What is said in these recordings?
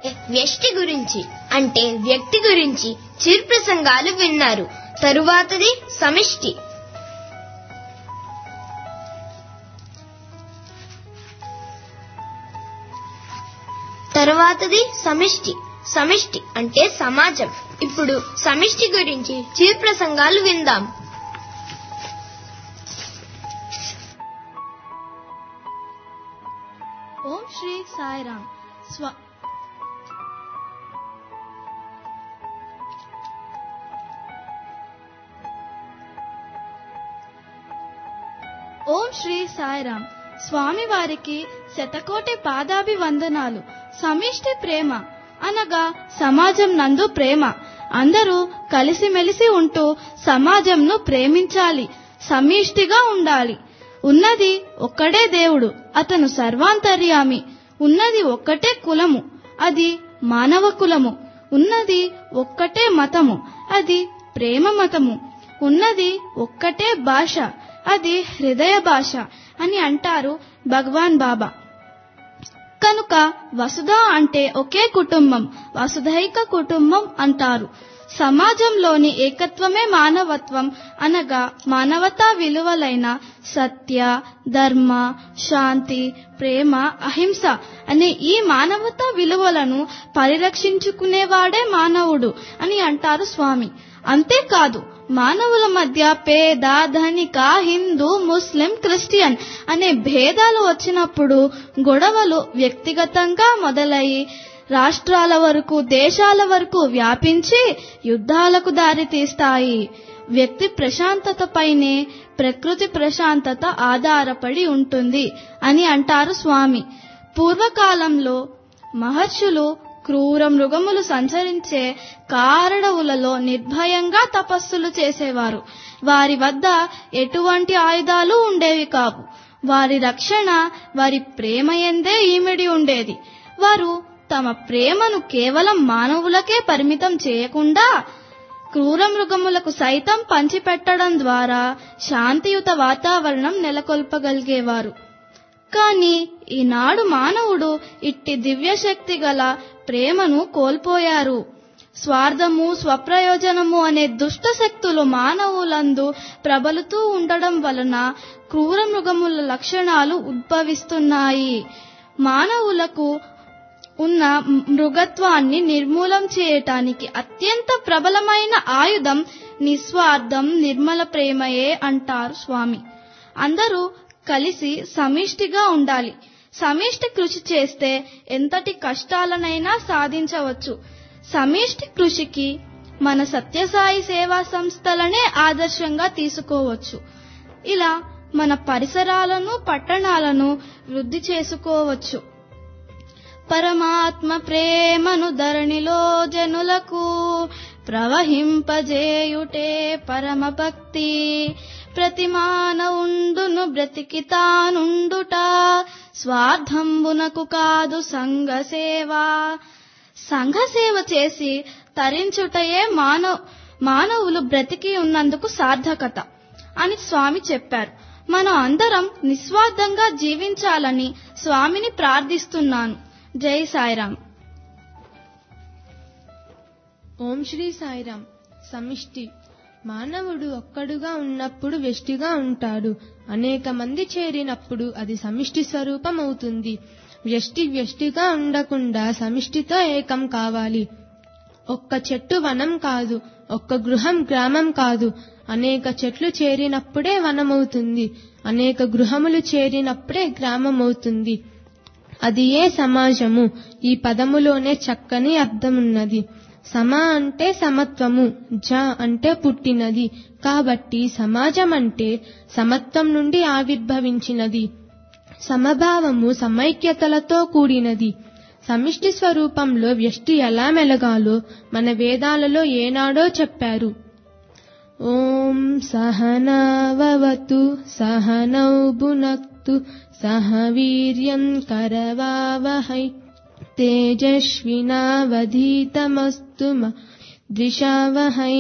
వ్యష్టి గురించి అంటే వ్యక్తి గురించి చిరుప్రసంగాలు విన్నారు తరువాతది సమిష్టి తరువాతది సమిష్టి సమిష్టి అంటే సమాజం ఇప్పుడు సమిష్టి గురించి చిరుప్రసంగాలు విందాం ఓం శ్రీ సాయిరామ్ స్వ ఓం శ్రీ సాయిరామ్ స్వామి వారికి శతకోటి పాదాభివందనాలు సమిష్టి ప్రేమ అనగా సమాజం నందు ప్రేమ అందరూ కలిసిమెలిసి ఉంటూ సమాజంను ప్రేమించాలి సమిష్టిగా ఉండాలి ఉన్నది ఒక్కడే దేవుడు అతను సర్వాంతర్యామి ఉన్నది ఒక్కటే కులము అది మానవ కులము ఉన్నది ఒక్కటే మతము అది ప్రేమ మతము ఉన్నది ఒక్కటే భాష అది హృదయ భాష అని అంటారు భగవాన్ బాబా కనుక వసుధ అంటే ఒకే కుటుంబం వసుధైక కుటుంబం అంటారు సమాజంలోని ఏకత్వమే మానవత్వం అనగా మానవతా విలువలైన సత్య ధర్మ శాంతి ప్రేమ అహింస అనే ఈ మానవతా విలువలను పరిరక్షించుకునేవాడే మానవుడు అని అంటారు స్వామి అంతేకాదు మానవుల మధ్య పేద ధనిక హిందూ ముస్లిం క్రిస్టియన్ అనే భేదాలు వచ్చినప్పుడు గొడవలు వ్యక్తిగతంగా మొదలయ్యి రాష్ట్రాల వరకు దేశాల వరకు వ్యాపించి యుద్ధాలకు దారితీస్తాయి వ్యక్తి ప్రశాంతతపైనే ప్రకృతి ప్రశాంతత ఆధారపడి ఉంటుంది అని అంటారు స్వామి పూర్వకాలంలో మహర్షులు క్రూర మృగములు సంచరించే కారడవులలో నిర్భయంగా తపస్సులు చేసేవారు వారి వద్ద ఎటువంటి ఆయుధాలు ఉండేవి కావు వారి రక్షణ వారి ప్రేమ ఎందే ఈమిడి ఉండేది వారు తమ ప్రేమను కేవలం మానవులకే పరిమితం చేయకుండా క్రూర మృగములకు సైతం పంచిపెట్టడం ద్వారా శాంతియుత వాతావరణం నెలకొల్పగలిగేవారు కానీ ఈనాడు మానవుడు ఇట్టి దివ్యశక్తి గల ప్రేమను కోల్పోయారు స్వార్థము స్వప్రయోజనము అనే దుష్ట శక్తులు మానవులందు ప్రబలుతూ ఉండడం వలన క్రూర మృగముల లక్షణాలు ఉద్భవిస్తున్నాయి మానవులకు ఉన్న మృగత్వాన్ని నిర్మూలం చేయటానికి అత్యంత ప్రబలమైన ఆయుధం నిస్వార్థం నిర్మల ప్రేమయే అంటారు స్వామి అందరూ కలిసి సమిష్టిగా ఉండాలి సమిష్టి కృషి చేస్తే ఎంతటి కష్టాలనైనా సాధించవచ్చు సమిష్టి కృషికి మన సత్యసాయి సేవా సంస్థలనే ఆదర్శంగా తీసుకోవచ్చు ఇలా మన పరిసరాలను పట్టణాలను వృద్ధి చేసుకోవచ్చు పరమాత్మ ప్రేమను ధరణిలో జనులకు ప్రవహింపజేయుటే పరమ భక్తి ప్రతి మానవుండును బ్రతికి తానుండుట స్వార్థంబునకు కాదు సంఘ సేవ సంఘ సేవ చేసి తరించుటయే మానవ మానవులు బ్రతికి ఉన్నందుకు సార్థకత అని స్వామి చెప్పారు మనం అందరం నిస్వార్థంగా జీవించాలని స్వామిని ప్రార్థిస్తున్నాను జై సాయిరామ్ ఓం శ్రీ సాయిరామ్ సమిష్టి మానవుడు ఒక్కడుగా ఉన్నప్పుడు వెష్టిగా ఉంటాడు అనేక మంది చేరినప్పుడు అది సమిష్టి స్వరూపం అవుతుంది వ్యష్టి వ్యష్టిగా ఉండకుండా సమిష్టితో ఏకం కావాలి ఒక్క చెట్టు వనం కాదు ఒక్క గృహం గ్రామం కాదు అనేక చెట్లు చేరినప్పుడే వనమవుతుంది అనేక గృహములు చేరినప్పుడే గ్రామం అవుతుంది అది ఏ సమాజము ఈ పదములోనే చక్కని అర్థమున్నది సమ అంటే సమత్వము జ అంటే పుట్టినది కాబట్టి సమాజం అంటే సమత్వం నుండి ఆవిర్భవించినది సమభావము సమైక్యతలతో కూడినది సమిష్టి స్వరూపంలో వ్యష్టి ఎలా మెలగాలో మన వేదాలలో ఏనాడో చెప్పారు ఓం సహనావతు సహనౌ భునక్తు సహ వీర్యం కరవావహై తేజస్వినావధీతమస్తు ద్విషావహై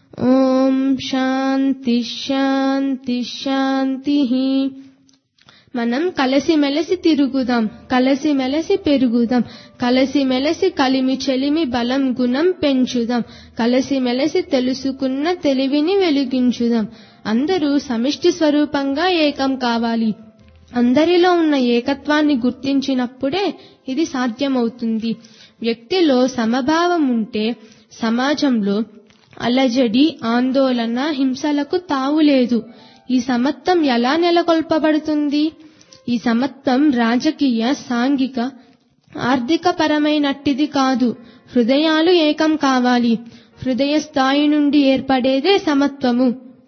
ఓం శాంతి శాంతి శాంతి మనం కలసిమెలసి తిరుగుదాం కలసిమెలసి పెరుగుదాం కలసిమెలసి కలిమి చెలిమి బలం గుణం పెంచుదాం కలసిమెలసి తెలుసుకున్న తెలివిని వెలిగించుదాం అందరూ సమిష్టి స్వరూపంగా ఏకం కావాలి అందరిలో ఉన్న ఏకత్వాన్ని గుర్తించినప్పుడే ఇది సాధ్యమవుతుంది వ్యక్తిలో సమభావం ఉంటే సమాజంలో అలజడి ఆందోళన హింసలకు తావులేదు ఈ సమత్వం ఎలా నెలకొల్పబడుతుంది ఈ సమత్వం రాజకీయ సాంఘిక ఆర్థిక పరమైనట్టిది కాదు హృదయాలు ఏకం కావాలి హృదయ స్థాయి నుండి ఏర్పడేదే సమత్వము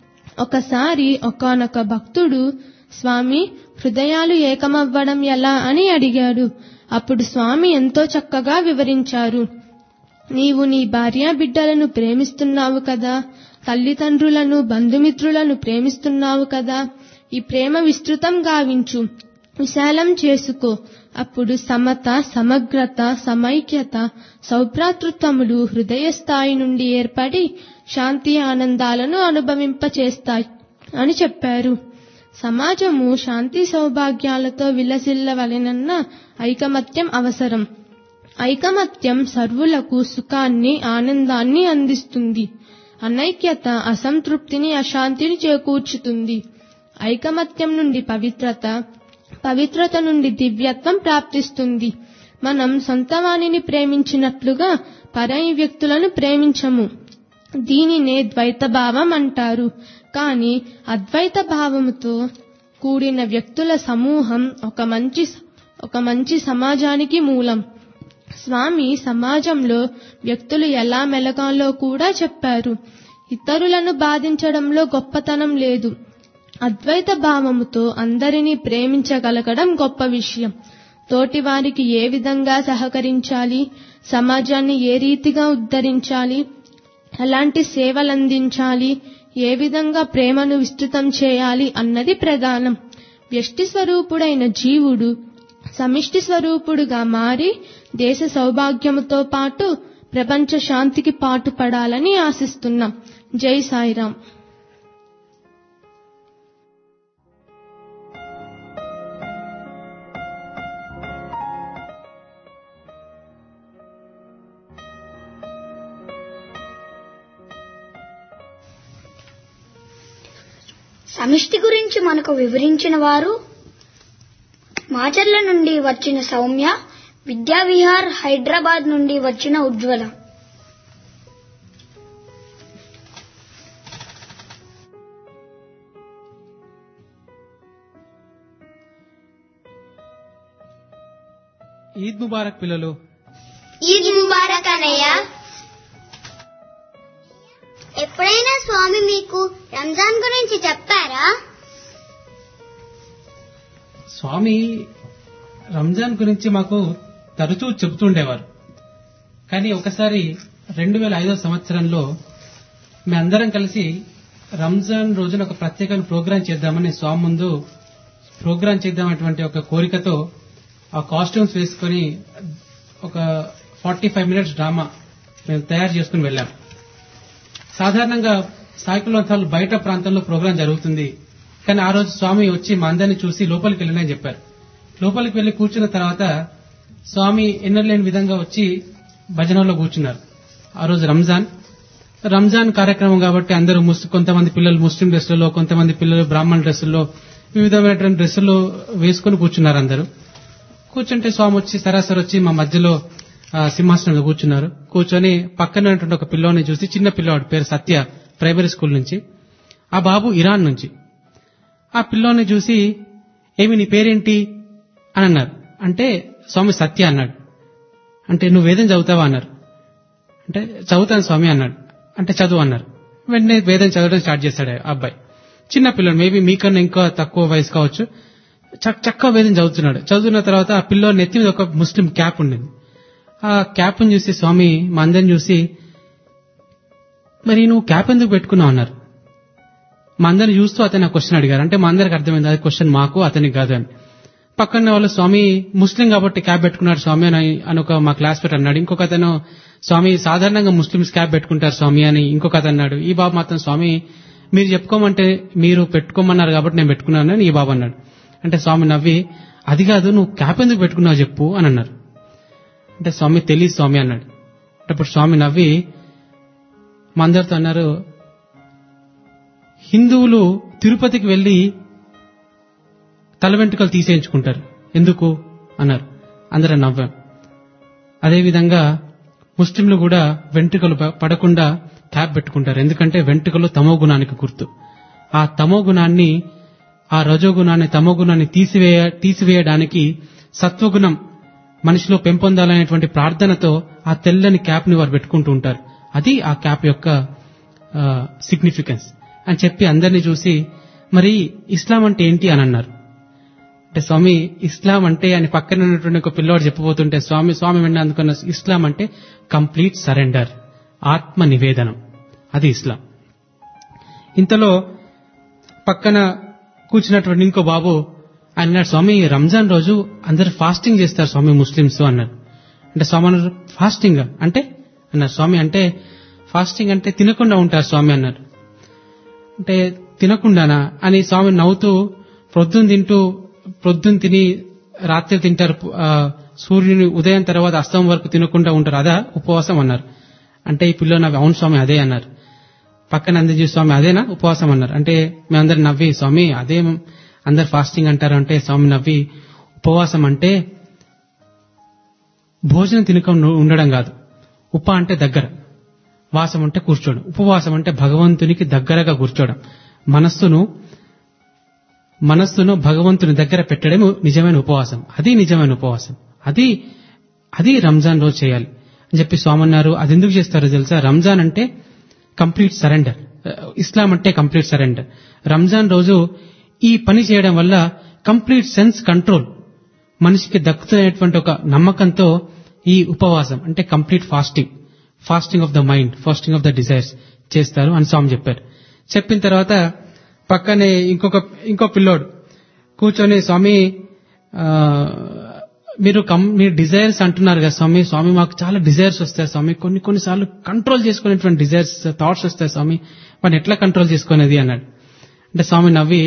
ఒకసారి ఒకానొక భక్తుడు స్వామి హృదయాలు ఏకమవ్వడం ఎలా అని అడిగాడు అప్పుడు స్వామి ఎంతో చక్కగా వివరించారు నీవు నీ భార్యా బిడ్డలను ప్రేమిస్తున్నావు కదా తల్లిదండ్రులను బంధుమిత్రులను ప్రేమిస్తున్నావు కదా ఈ ప్రేమ విస్తృతం గావించు విశాలం చేసుకో అప్పుడు సమత సమగ్రత సమైక్యత సౌభ్రాతృత్వములు హృదయ స్థాయి నుండి ఏర్పడి శాంతి ఆనందాలను అనుభవింపచేస్తాయి అని చెప్పారు సమాజము శాంతి సౌభాగ్యాలతో విలసిల్లవలెనన్న ఐకమత్యం అవసరం ఐకమత్యం సర్వులకు సుఖాన్ని ఆనందాన్ని అందిస్తుంది అనైక్యత అసంతృప్తిని అశాంతిని చేకూర్చుతుంది ఐకమత్యం నుండి పవిత్రత పవిత్రత నుండి దివ్యత్వం ప్రాప్తిస్తుంది మనం సొంతవాణిని ప్రేమించినట్లుగా పరాయి వ్యక్తులను ప్రేమించము దీనినే ద్వైత భావం అంటారు కానీ అద్వైత భావముతో కూడిన వ్యక్తుల సమూహం ఒక మంచి ఒక మంచి సమాజానికి మూలం స్వామి సమాజంలో వ్యక్తులు ఎలా మెలగాలో కూడా చెప్పారు ఇతరులను బాధించడంలో గొప్పతనం లేదు అద్వైత భావముతో అందరినీ ప్రేమించగలగడం గొప్ప విషయం తోటివారికి ఏ విధంగా సహకరించాలి సమాజాన్ని ఏ రీతిగా ఉద్ధరించాలి ఎలాంటి సేవలందించాలి ఏ విధంగా ప్రేమను విస్తృతం చేయాలి అన్నది ప్రధానం వ్యష్టి స్వరూపుడైన జీవుడు సమిష్టి స్వరూపుడుగా మారి దేశ సౌభాగ్యముతో పాటు ప్రపంచ శాంతికి పాటుపడాలని ఆశిస్తున్నాం జై సాయిరాం సమిష్టి గురించి మనకు వివరించిన వారు మాచర్ల నుండి వచ్చిన సౌమ్య విద్యావిహార్ హైదరాబాద్ నుండి వచ్చిన ఉజ్వల ఈద్ ముబారక్ పిల్లలు ఈద్ ముబారక్ అనయ్య ఎప్పుడైనా స్వామి మీకు రంజాన్ గురించి చెప్పారా స్వామి రంజాన్ గురించి మాకు తరచూ చెబుతుండేవారు కానీ ఒకసారి రెండు వేల ఐదో సంవత్సరంలో మేమందరం కలిసి రంజాన్ రోజున ఒక ప్రత్యేకమైన ప్రోగ్రాం చేద్దామని స్వామి ముందు ప్రోగ్రాం చేద్దామనేటువంటి ఒక కోరికతో ఆ కాస్ట్యూమ్స్ వేసుకొని ఒక ఫార్టీ ఫైవ్ మినిట్స్ డ్రామా మేము తయారు చేసుకుని వెళ్ళాం సాధారణంగా సాయికులంతాలు బయట ప్రాంతంలో ప్రోగ్రాం జరుగుతుంది కానీ ఆ రోజు స్వామి వచ్చి మా అందరిని చూసి లోపలికి వెళ్ళినని చెప్పారు లోపలికి వెళ్లి కూర్చున్న తర్వాత స్వామి ఎన్నలేని విధంగా వచ్చి భజనలో కూర్చున్నారు ఆ రోజు రంజాన్ రంజాన్ కార్యక్రమం కాబట్టి అందరూ ముస్- కొంతమంది పిల్లలు ముస్లిం డ్రెస్సులలో కొంతమంది పిల్లలు బ్రాహ్మణ డ్రెస్సుల్లో వివిధమైనటువంటి డ్రెస్సులు వేసుకుని కూర్చున్నారు అందరూ కూర్చుంటే స్వామి వచ్చి సరాసరి వచ్చి మా మధ్యలో ఆ, సింహాసనంలో కూర్చున్నారు కూర్చొని పక్కన ఉన్నటువంటి ఒక పిల్లోని చూసి చిన్న పిల్లవాడు పేరు సత్య ప్రైమరీ స్కూల్ నుంచి ఆ బాబు ఇరాన్ నుంచి ఆ పిల్లోని చూసి ఏమి నీ పేరేంటి అని అన్నారు అంటే స్వామి సత్య అన్నాడు అంటే నువ్వు వేదం చదువుతావా అన్నారు అంటే చదువుతాను స్వామి అన్నాడు అంటే చదువు అన్నారు వెంటనే వేదం చదవడం స్టార్ట్ చేశాడు ఆ అబ్బాయి చిన్న పిల్లడు మేబీ మీకన్నా ఇంకా తక్కువ వయసు కావచ్చు చక్- చక్కగా వేదం చదువుతున్నాడు చదువుతున్న తర్వాత ఆ పిల్లోని నెత్తి మీద ఒక ముస్లిం క్యాప్ ఉండింది ఆ క్యాప్ చూసి స్వామి మా అందరిని చూసి మరి నువ్వు క్యాప్ ఎందుకు పెట్టుకున్నావు అన్నారు మా అందరిని చూస్తూ అతను ఆ క్వశ్చన్ అడిగారు అంటే మా అందరికి అర్థమైంది అది క్వశ్చన్ మాకు అతనికి కాదు అని పక్కన వాళ్ళు స్వామి ముస్లిం కాబట్టి క్యాప్ పెట్టుకున్నాడు స్వామి అని అని ఒక మా క్లాస్ పెట్టి అన్నాడు ఇంకొక అతను స్వామి సాధారణంగా ముస్లిమ్స్ క్యాప్ పెట్టుకుంటారు స్వామి అని ఇంకొక అతను అన్నాడు ఈ బాబు మాత్రం స్వామి మీరు చెప్పుకోమంటే మీరు పెట్టుకోమన్నారు కాబట్టి నేను పెట్టుకున్నాను అని ఈ బాబు అన్నాడు అంటే స్వామి నవ్వి అది కాదు నువ్వు క్యాప్ ఎందుకు పెట్టుకున్నావు చెప్పు అని అన్నారు అంటే స్వామి తెలియదు స్వామి అన్నాడు అంటే అప్పుడు స్వామి నవ్వి మా అందరితో అన్నారు హిందువులు తిరుపతికి వెళ్లి తల వెంట్రుకలు తీసేయించుకుంటారు ఎందుకు అన్నారు అందరం నవ్వాం అదేవిధంగా ముస్లింలు కూడా వెంట్రుకలు ప- పడకుండా క్యాప్ పెట్టుకుంటారు ఎందుకంటే వెంట్రుకలు తమో గుణానికి గుర్తు ఆ తమో గుణాన్ని ఆ రజోగుణాన్ని తమో గుణాన్ని తీసివేయ తీసివేయడానికి సత్వగుణం మనిషిలో పెంపొందాలనేటువంటి ప్రార్థనతో ఆ తెల్లని క్యాప్ ని వారు పెట్టుకుంటూ ఉంటారు అది ఆ క్యాప్ యొక్క సిగ్నిఫికెన్స్ అని చెప్పి అందరినీ చూసి మరి ఇస్లాం అంటే ఏంటి అని అన్నారు అంటే స్వామి ఇస్లాం అంటే అని పక్కన ఉన్నటువంటి ఒక పిల్లోడు చెప్పబోతుంటే స్వామి స్వామి వెంట అందుకున్న ఇస్లాం అంటే కంప్లీట్ సరెండర్ ఆత్మ నివేదనం అది ఇస్లాం ఇంతలో పక్కన కూర్చున్నటువంటి ఇంకో బాబు ఆయన అన్నాడు స్వామి రంజాన్ రోజు అందరు ఫాస్టింగ్ చేస్తారు స్వామి ముస్లిమ్స్ అన్నారు అంటే స్వామి అన్నారు ఫాస్టింగ్ అంటే అన్నారు స్వామి అంటే ఫాస్టింగ్ అంటే తినకుండా ఉంటారు స్వామి అన్నారు అంటే తినకుండానా అని స్వామి నవ్వుతూ ప్రొద్దున తింటూ ప్రొద్దున తిని రాత్రి తింటారు ఆ, సూర్యుని ఉదయం తర్వాత అస్తం వరకు తినకుండా ఉంటారు అదా ఉపవాసం అన్నారు అంటే ఈ పిల్ల నవ్వి అవును స్వామి అదే అన్నారు పక్కన అందజీ స్వామి అదేనా ఉపవాసం అన్నారు అంటే మేమందరం నవ్వి స్వామి అదే అందరు ఫాస్టింగ్ అంటారు అంటే స్వామి నవ్వి ఉపవాసం అంటే భోజనం తినకుండా ఉండడం కాదు ఉప అంటే దగ్గర వాసం అంటే కూర్చోవడం ఉపవాసం అంటే భగవంతునికి దగ్గరగా కూర్చోవడం మనస్సును మనస్సును భగవంతుని దగ్గర పెట్టడం నిజమైన ఉపవాసం అది నిజమైన ఉపవాసం అది అది రంజాన్ రోజు చేయాలి అని చెప్పి స్వామి అన్నారు అది ఎందుకు చేస్తారో తెలుసా రంజాన్ అంటే కంప్లీట్ సరెండర్ ఇస్లాం అంటే కంప్లీట్ సరెండర్ రంజాన్ రోజు ఈ పని చేయడం వల్ల కంప్లీట్ సెన్స్ కంట్రోల్ మనిషికి దక్కుతున్నటువంటి ఒక నమ్మకంతో ఈ ఉపవాసం అంటే complete fasting fasting of the mind fasting of the desires చేస్తారు అని స్వామి చెప్పారు చెప్పిన తర్వాత పక్కనే ఇంకొక ఇంకో పిల్లోడు కూర్చొని స్వామి ఆ, మీరు కం మీరు డిజైర్స్ అంటున్నారు కదా స్వామి స్వామి మాకు చాలా డిజైర్స్ వస్తాయి స్వామి కొన్ని కొన్నిసార్లు కంట్రోల్ చేసుకునేటువంటి డిజైర్స్ థాట్స్ వస్తాయి స్వామి వాటిని ఎట్లా కంట్రోల్ చేసుకునేది అన్నాడు అంటే స్వామి నవ్వి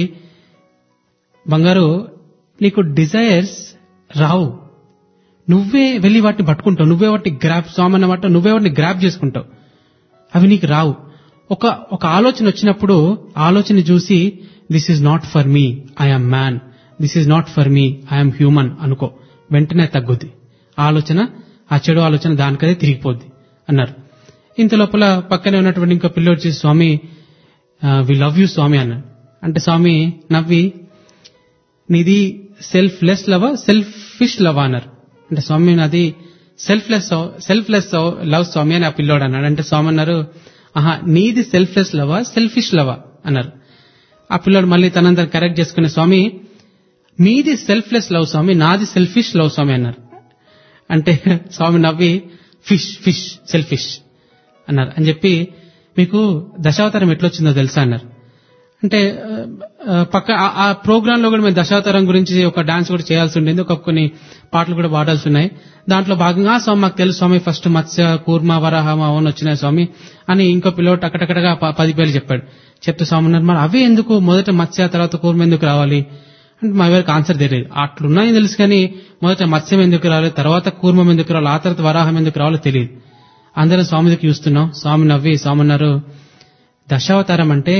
బంగారు నీకు డిజైర్స్ రావు నువ్వే వెళ్ళి వాటిని పట్టుకుంటావు నువ్వే వాటిని గ్రాప్ స్వామి అన్నమాట నువ్వే వాటిని గ్రాప్ చేసుకుంటావు అవి నీకు రావు ఒక ఒక ఆలోచన వచ్చినప్పుడు ఆలోచన చూసి this is not for me I'm man this is not for me I'm human అనుకో వెంటనే తగ్గుద్ది ఆ ఆలోచన ఆ చెడు ఆలోచన దానికదే తిరిగిపోద్ది అన్నారు ఇంత లోపల పక్కనే ఉన్నటువంటి ఇంకో పిల్లోడు చూసి స్వామి వి లవ్ యూ స్వామి అన్నాడు అంటే స్వామి నవ్వి నీది selfless love selfish love అన్నారు అంటే స్వామి నాది selfless selfless love Swami అని ఆ పిల్లోడు అన్నాడు అంటే స్వామి అన్నారు ఆహా నీది సెల్ఫ్ లెస్ లవా సెల్ఫిష్ లవా అన్నారు ఆ పిల్లోడు మళ్ళీ తనంతా కరెక్ట్ చేసుకునే స్వామి మీది సెల్ఫ్ లెస్ లవ్ స్వామి నాది సెల్ఫిష్ లవ్ స్వామి అన్నారు అంటే స్వామి నవ్వి ఫిష్ ఫిష్ సెల్ఫిష్ అన్నారు అని చెప్పి మీకు దశావతారం ఎట్లొచ్చిందో తెలుసా అన్నారు అంటే ఆ, ఆ, పక్క ఆ- ఆ ప్రోగ్రామ్ లో కూడా మేము దశావతారం గురించి ఒక డాన్స్ కూడా చేయాల్సి ఉండేది ఒక కొన్ని పాటలు కూడా పాడాల్సి ఉన్నాయి దాంట్లో భాగంగా "ఆ, స్వామి మాకు తెలుసు స్వామి ఫస్ట్ మత్స్య కూర్మ వరాహం అవన్నీ వచ్చినాయి స్వామి అని ఇంకో పిల్లోడు టకటకటగా ప- పది పేర్లు చెప్పాడు చెప్తే స్వామి అన్నారు మరి అవే ఎందుకు మొదట మత్స్య తర్వాత కూర్మ ఎందుకు రావాలి అంటే మా ఎవరికి ఆన్సర్ తెలియదు అట్లున్నాయని తెలుసు కానీ మొదట మత్స్యం ఎందుకు రావాలి తర్వాత కూర్మం ఎందుకు రావాలి ఆ తర్వాత వరాహం ఎందుకు రావాలో తెలియదు అందరం స్వామి దగ్గర చూస్తున్నాం స్వామి నవ్వి స్వామి అన్నారు దశావతారం అంటే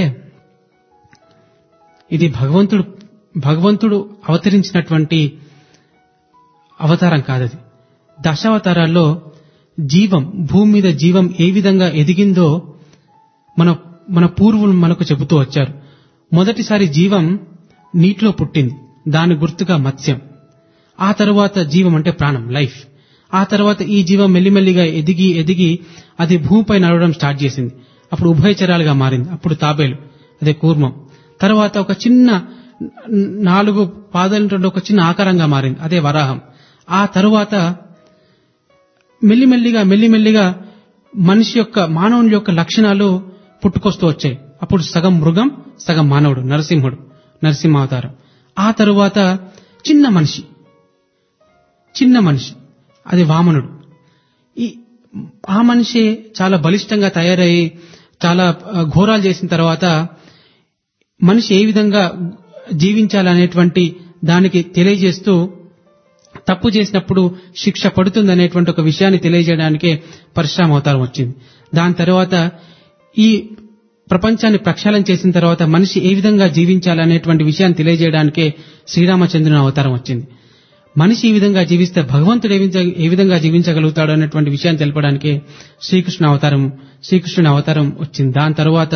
ఇది భగవంతుడు భగవంతుడు అవతరించినటువంటి అవతారం కాదది దశావతారాల్లో జీవం భూమి మీద జీవం ఏ విధంగా ఎదిగిందో మన మన పూర్వులు మనకు చెబుతూ వచ్చారు మొదటిసారి జీవం నీటిలో పుట్టింది దాని గుర్తుగా మత్స్యం ఆ తరువాత జీవం అంటే ప్రాణం లైఫ్ ఆ తర్వాత ఈ జీవం మెల్లిమెల్లిగా ఎదిగి ఎదిగి అది భూమిపై నడవడం స్టార్ట్ చేసింది అప్పుడు ఉభయచరాలుగా మారింది అప్పుడు తాబేలు అదే కూర్మం తర్వాత ఒక చిన్న న- నాలుగు పాదాలు ఒక చిన్న ఆకారంగా మారింది అదే వరాహం ఆ తరువాత మెల్లిమెల్లిగా మెల్లిమెల్లిగా మనిషి యొక్క మానవుని యొక్క లక్షణాలు పుట్టుకొస్తూ వచ్చాయి అప్పుడు సగం మృగం సగం మానవుడు నరసింహుడు నరసింహావతారం ఆ తరువాత చిన్న మనిషి చిన్న మనిషి అది వామనుడు ఈ ఆ మనిషి చాలా బలిష్టంగా తయారయ్యి చాలా ఆ, ఘోరాలు చేసిన తర్వాత మనిషి ఏ విధంగా జీవించాలనేటువంటి దానికి తెలియజేస్తూ తప్పు చేసినప్పుడు శిక్ష పడుతుందనేటువంటి ఒక విషయాన్ని తెలియజేయడానికే పరశురామ అవతారం వచ్చింది దాని తర్వాత ఈ ప్రపంచాన్ని ప్రక్షాళన చేసిన తర్వాత మనిషి ఏ విధంగా జీవించాలనేటువంటి విషయాన్ని తెలియజేయడానికే శ్రీరామచంద్రుని అవతారం వచ్చింది మనిషి ఈ విధంగా జీవిస్తే భగవంతుడు ఏ విధంగా- ఏ విధంగా జీవించగలుగుతాడు అనేటువంటి విషయాన్ని తెలపడానికే శ్రీకృష్ణ అవతారం శ్రీకృష్ణుని అవతారం వచ్చింది దాని తర్వాత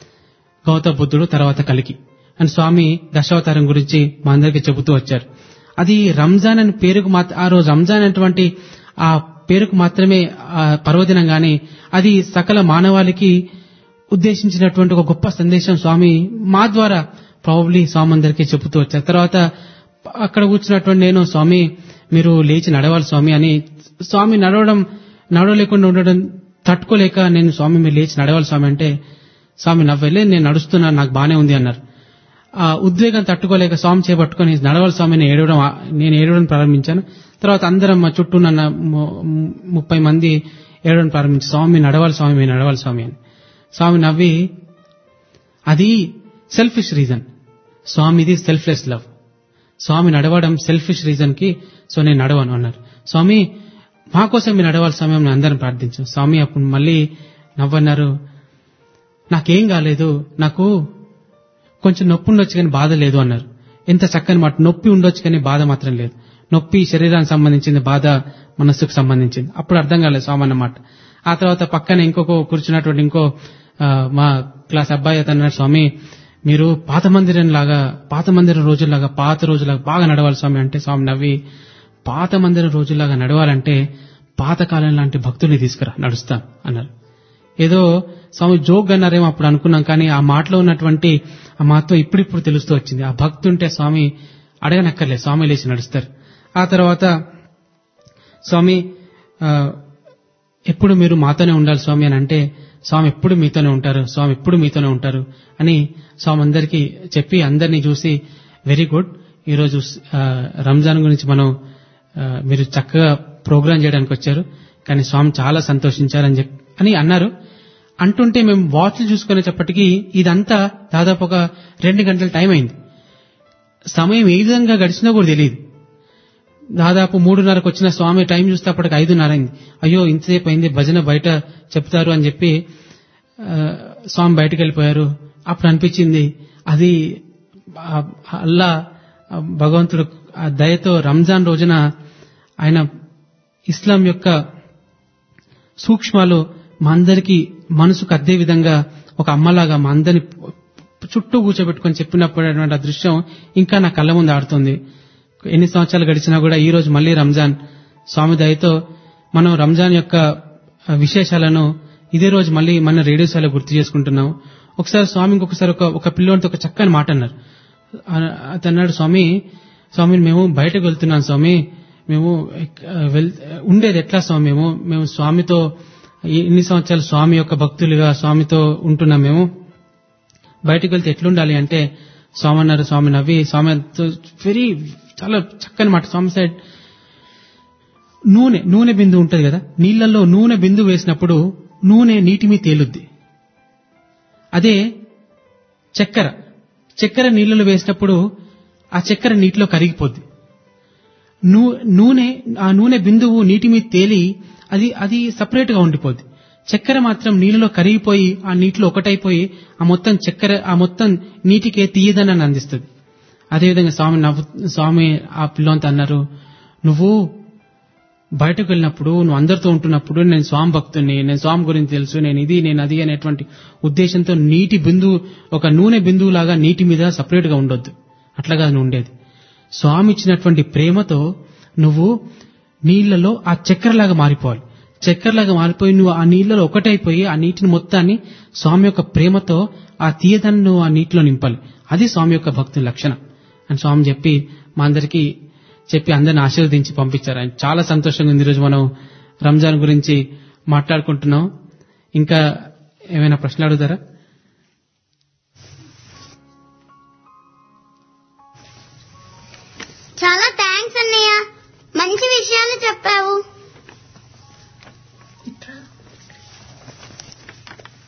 గౌతమ బుద్ధుడు తర్వాత కలికి అని స్వామి దశావతారం గురించి మా అందరికీ చెబుతూ వచ్చారు అది రంజాన్ అని పేరుకు మాత్ర ఆ రోజు రంజాన్ అనేటువంటి ఆ పేరుకు మాత్రమే ఆ పర్వదినం గాని అది సకల మానవాళికి ఉద్దేశించినటువంటి ఒక గొప్ప సందేశం స్వామి మా ద్వారా ప్రాబబ్లీ స్వామి అందరికీ చెబుతూ వచ్చారు తర్వాత అక్కడ కూర్చున్నటువంటి నేను స్వామి మీరు లేచి నడవాలి స్వామి అని స్వామి నడవడం నడవలేకుండా ఉండడం తట్టుకోలేక నేను స్వామి మీరు లేచి నడవాలి స్వామి అంటే స్వామి నవ్వలే నేను నడుస్తున్నాను నాకు బానే ఉంది అన్నారు ఆ ఉద్వేగం తట్టుకోలేక స్వామి చేపట్టుకొని నడవాలి స్వామి నేను ఏడవడం ఆ- నేను ఏడవడం ప్రారంభించాను తర్వాత అందరం మా చుట్టూ ఉన్న ము- ముప్పై మంది ఏడవడం ప్రారంభించి స్వామి నడవాలి స్వామి మీరు నడవాలి స్వామి అని స్వామి నవ్వి అది సెల్ఫిష్ రీజన్ స్వామిది సెల్ఫ్లెస్ లవ్ స్వామి నడవడం సెల్ఫిష్ రీజన్ కి సో నేను నడవను అన్నారు స్వామి మా కోసం మీరు నడవాలి స్వామి అని అందరం ప్రార్థించాం స్వామి అప్పుడు మళ్ళీ నవ్వన్నారు నాకేం కాలేదు నాకు కొంచెం నొప్పి ఉండొచ్చు కానీ బాధ లేదు అన్నారు ఎంత చక్కని మాట నొప్పి ఉండొచ్చు కానీ బాధ మాత్రం లేదు నొప్పి శరీరానికి సంబంధించింది బాధ మనస్సుకు సంబంధించింది అప్పుడు అర్థం కాలేదు స్వామి అన్నమాట ఆ తర్వాత పక్కన ఇంకొక కూర్చున్నటువంటి ఇంకో ఆ, మా క్లాస్ అబ్బాయి అతను అన్నాడు స్వామి మీరు పాత మందిరం లాగా పాత మందిరం రోజుల్లాగా పాత రోజులాగా బాగా నడవాలి స్వామి అంటే స్వామి నవ్వి పాత మందిరం రోజుల్లాగా నడవాలంటే పాతకాలం లాంటి భక్తుల్ని తీసుకురా నడుస్తా అన్నారు ఏదో స్వామి జోక్ అన్నారేమో అప్పుడు అనుకున్నాం కానీ ఆ మాటలో ఉన్నటువంటి ఆ మాతో ఇప్పుడిప్పుడు తెలుస్తూ వచ్చింది ఆ భక్తుంటే స్వామి అడగనక్కర్లేదు స్వామి లేచి నడుస్తారు ఆ తర్వాత స్వామి ఆ, ఎప్పుడు మీరు మాతోనే ఉండాలి స్వామి అని అంటే స్వామి ఎప్పుడు మీతోనే ఉంటారు స్వామి ఎప్పుడు మీతోనే ఉంటారు అని స్వామి అందరికీ చెప్పి అందరినీ చూసి వెరీ గుడ్ ఈరోజు ఆ, రంజాన్ గురించి మనం ఆ, మీరు చక్కగా ప్రోగ్రాం చేయడానికి వచ్చారు కానీ స్వామి చాలా సంతోషించారని చెప్పి అని అన్నారు అంటుంటే మేము వాచ్లు చూసుకునేటప్పటికీ ఇదంతా దాదాపు ఒక రెండు గంటల టైం అయింది సమయం ఏ విధంగా గడిచినా కూడా తెలియదు దాదాపు మూడున్నరకు వచ్చిన స్వామి టైం చూస్తే అప్పటికి ఐదున్నర అయింది అయ్యో ఇంతసేపు అయింది భజన బయట చెప్తారు అని చెప్పి ఆ, స్వామి బయటకు వెళ్ళిపోయారు అప్పుడు అనిపించింది అది ఆ- అల్లా ఆ భగవంతుడు ఆ దయతో రంజాన్ రోజున ఆయన ఇస్లాం యొక్క సూక్ష్మాలు మా అందరికీ మనసుకు అద్దే విధంగా ఒక అమ్మలాగా మా అందరిని చుట్టూ కూర్చోబెట్టుకొని చెప్పినప్పుడు ఆ దృశ్యం ఇంకా నా కళ్ళ ముందు ఆడుతుంది ఎన్ని సంవత్సరాలు గడిచినా కూడా ఈ రోజు మళ్ళీ రంజాన్ స్వామి దయతో మనం రంజాన్ యొక్క ఆ, విశేషాలను ఇదే రోజు మళ్ళీ మన రేడియోశాల గుర్తు చేసుకుంటున్నాం ఒకసారి స్వామి ఇంకొకసారి ఒక ఒక పిల్లోనితో ఒక చక్కని మాట అన్నారు ఆ- అతను అన్నాడు స్వామి స్వామి మేము బయటకు వెళ్తున్నాం స్వామి మేము ఎక్- వెల్ ఉండేది ఎట్లా స్వామి మేము మేము స్వామితో ఈ- ఇన్ని సంవత్సరాలు స్వామి యొక్క భక్తులుగా స్వామితో ఉంటున్నాం మేము బయటకు వెళ్తే ఎట్లుండాలి అంటే స్వామి అన్నారు స్వామి నవ్వి స్వామి వెరీ చాలా చక్కని మాట స్వామి సైడ్ నూనె నూనె బిందు ఉంటది కదా నీళ్లలో నూనె బిందు వేసినప్పుడు నూనె నీటి మీద తేలుద్ది అదే చక్కెర చక్కెర నీళ్లలో వేసినప్పుడు ఆ చక్కెర నీటిలో కరిగిపోద్ది నూ- నూనె ఆ నూనె బిందువు నీటి మీద తేలి అది అది సపరేట్ గా ఉండిపోద్ది చక్కెర మాత్రం నీళ్ళలో కరిగిపోయి ఆ నీటిలో ఒకటైపోయి ఆ మొత్తం చక్కెర ఆ మొత్తం నీటికే తీయదనని అందిస్తుంది అదేవిధంగా స్వామి నవ్వు స్వామి ఆ పిల్లంతా అన్నారు నువ్వు బయటకు వెళ్ళినప్పుడు నువ్వు అందరితో ఉంటున్నప్పుడు నేను స్వామి భక్తుని నేను స్వామి గురించి తెలుసు నేను ఇది నేను అది అనేటువంటి ఉద్దేశంతో నీటి బిందువు ఒక నూనె బిందువు లాగా నీటి మీద సపరేట్ గా ఉండొద్దు అట్లాగా నువ్వు ఉండేది స్వామి ఇచ్చినటువంటి ప్రేమతో నువ్వు నీళ్లలో ఆ చక్కెరలాగా మారిపోవాలి చక్కెరలాగా మారిపోయి నువ్వు ఆ నీళ్లలో ఒకటైపోయి ఆ నీటిని మొత్తాన్ని స్వామి యొక్క ప్రేమతో ఆ తీయదన్ను నువ్వు ఆ నీటిలో నింపాలి అది స్వామి యొక్క భక్తుని లక్షణం అని స్వామి చెప్పి మా అందరికీ చెప్పి అందరిని ఆశీర్వదించి పంపించారు ఆయన చాలా సంతోషంగా ఉంది ఈరోజు మనం రంజాన్ గురించి మాట్లాడుకుంటున్నాం ఇంకా ఏమైనా ప్రశ్నలు అడుగుతారా చాలా థ్యాంక్స్ అన్నయ్య మంచి విషయాలు చెప్పావు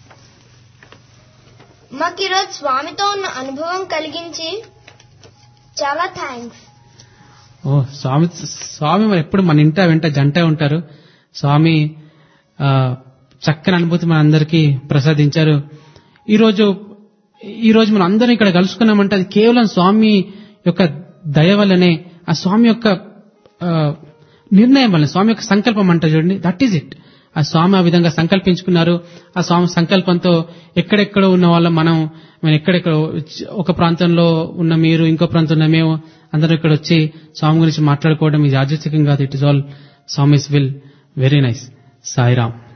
మాకు ఈరోజు స్వామితో ఉన్న అనుభవం కలిగించి చాలా థ్యాంక్స్ ఓ స్వామి స్వామి మరి ఎప్పుడు మన ఇంట వెంట జంటే ఉంటారు స్వామి ఆ, చక్కని అనుభూతి మన అందరికీ ప్రసాదించారు ఈరోజు ఈ రోజు మనం అందరం ఇక్కడ కలుసుకున్నామంటే అది కేవలం స్వామి యొక్క దయ వల్లనే ఆ స్వామి యొక్క ఆ, నిర్ణయం వల్ల స్వామి యొక్క సంకల్పం అంట చూడండి దట్ ఈజ్ ఇట్ ఆ స్వామి ఆ విధంగా సంకల్పించుకున్నారు ఆ స్వామి సంకల్పంతో ఎక్కడెక్కడ ఉన్న వాళ్ళం మనం మనం ఎక్కడెక్కడ ఒక ప్రాంతంలో ఉన్న మీరు ఇంకో ప్రాంతంలో ఉన్న మేము అందరం ఇక్కడ వచ్చి స్వామి గురించి మాట్లాడుకోవడం ఇది యాదృచ్ఛికం కాదు it is all Swami's will very nice Sairam